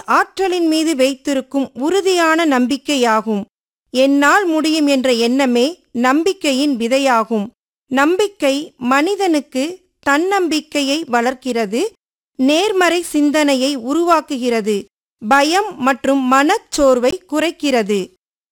ஆற்றலின் மீது வைத்திருக்கும் உறுதியான நம்பிக்கையாகும் என்னால் முடியும் என்ற எண்ணமே நம்பிக்கையின் விதையாகும் நம்பிக்கை மனிதனுக்கு தன்னம்பிக்கையை வளர்க்கிறது நேர்மறை சிந்தனையை உருவாக்குகிறது பயம் மற்றும் மனச்சோர்வை குறைக்கிறது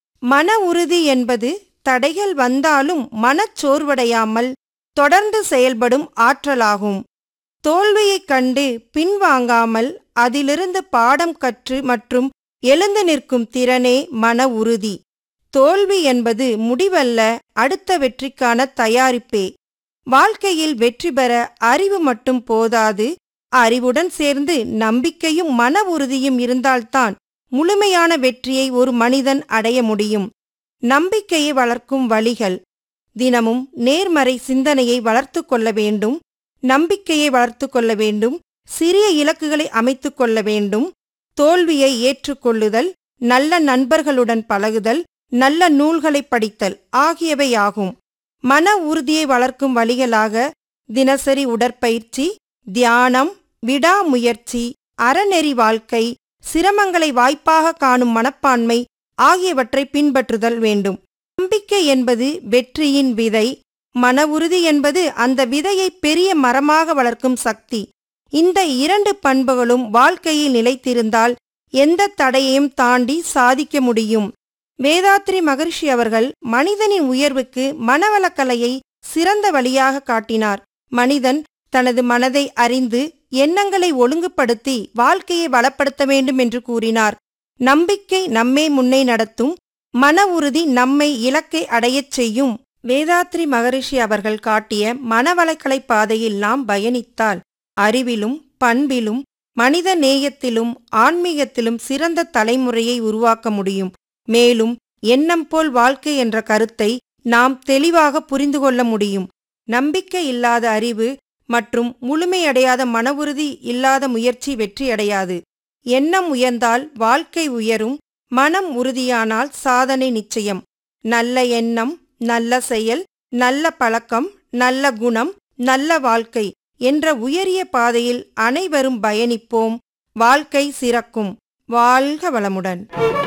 மன உறுதி என்பது தடைகள் வந்தாலும் மனச்சோர்வடையாமல் தொடர்ந்து செயல்படும் ஆற்றலாகும் தோல்வியைக் கண்டு பின்வாங்காமல் அதிலிருந்து பாடம் கற்று மற்றும் எழுந்து நிற்கும் திறனே மன உறுதி தோல்வி என்பது முடிவல்ல அடுத்த வெற்றிக்கான தயாரிப்பே வாழ்க்கையில் வெற்றி பெற அறிவு மட்டும் போதாது அறிவுடன் சேர்ந்து நம்பிக்கையும் மன உறுதியும் இருந்தால்தான் முழுமையான வெற்றியை ஒரு மனிதன் அடைய முடியும் நம்பிக்கையை வளர்க்கும் வழிகள் தினமும் நேர்மறை சிந்தனையை வளர்த்து கொள்ள வேண்டும் நம்பிக்கையை வளர்த்து கொள்ள வேண்டும் சிறிய இலக்குகளை அமைத்துக் கொள்ள வேண்டும் தோல்வியை ஏற்றுக்கொள்ளுதல் நல்ல நண்பர்களுடன் பழகுதல் நல்ல நூல்களை படித்தல் ஆகியவையாகும் மன உறுதியை வளர்க்கும் வழிகளாக தினசரி உடற்பயிற்சி தியானம் விடாமுயற்சி அறநெறி வாழ்க்கை சிரமங்களை வாய்ப்பாக காணும் மனப்பான்மை ஆகியவற்றை பின்பற்றுதல் வேண்டும் நம்பிக்கை என்பது வெற்றியின் விதை மன உறுதி என்பது அந்த விதையை பெரிய மரமாக வளர்க்கும் சக்தி இந்த இரண்டு பண்புகளும் வாழ்க்கையில் நிலைத்திருந்தால் எந்த தடையையும் தாண்டி சாதிக்க முடியும் வேதாத்ரி மகரிஷி அவர்கள் மனிதனின் உயர்வுக்கு மனவளக்கலையை சிறந்த வழியாக காட்டினார் மனிதன் தனது மனதை அறிந்து எண்ணங்களை ஒழுங்குபடுத்தி வாழ்க்கையை வளப்படுத்த வேண்டும் என்று கூறினார் நம்பிக்கை நம்மை முன்னே நடத்தும் மன உறுதி நம்மை இலக்கை அடையச் செய்யும் வேதாத்ரி மகரிஷி அவர்கள் காட்டிய மனவளக்கலை பாதையில் நாம் பயணித்தால் அறிவிலும் பண்பிலும் மனித நேயத்திலும் ஆன்மீகத்திலும் சிறந்த தலைமுறையை உருவாக்க முடியும் மேலும் எண்ணம் போல் வாழ்க்கை என்ற கருத்தை நாம் தெளிவாக புரிந்து கொள்ள முடியும் நம்பிக்கை இல்லாத அறிவு மற்றும் முழுமையடையாத மன உறுதி இல்லாத முயற்சி வெற்றியடையாது எண்ணம் உயர்ந்தால் வாழ்க்கை உயரும் மனம் உறுதியானால் சாதனை நிச்சயம் நல்ல எண்ணம் நல்ல செயல் நல்ல பழக்கம் நல்ல குணம் நல்ல வாழ்க்கை என்ற உயரிய பாதையில் அனைவரும் பயணிப்போம் வாழ்க்கை சிறக்கும் வாழ்க வளமுடன்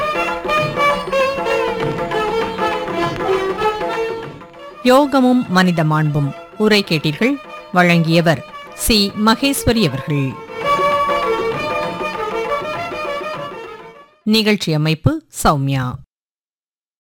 யோகமும் மனித மாண்பும் உரை கேட்டீர்கள் வழங்கியவர் சி மகேஸ்வரி அவர்கள் நிகழ்ச்சி அமைப்பு சௌமியா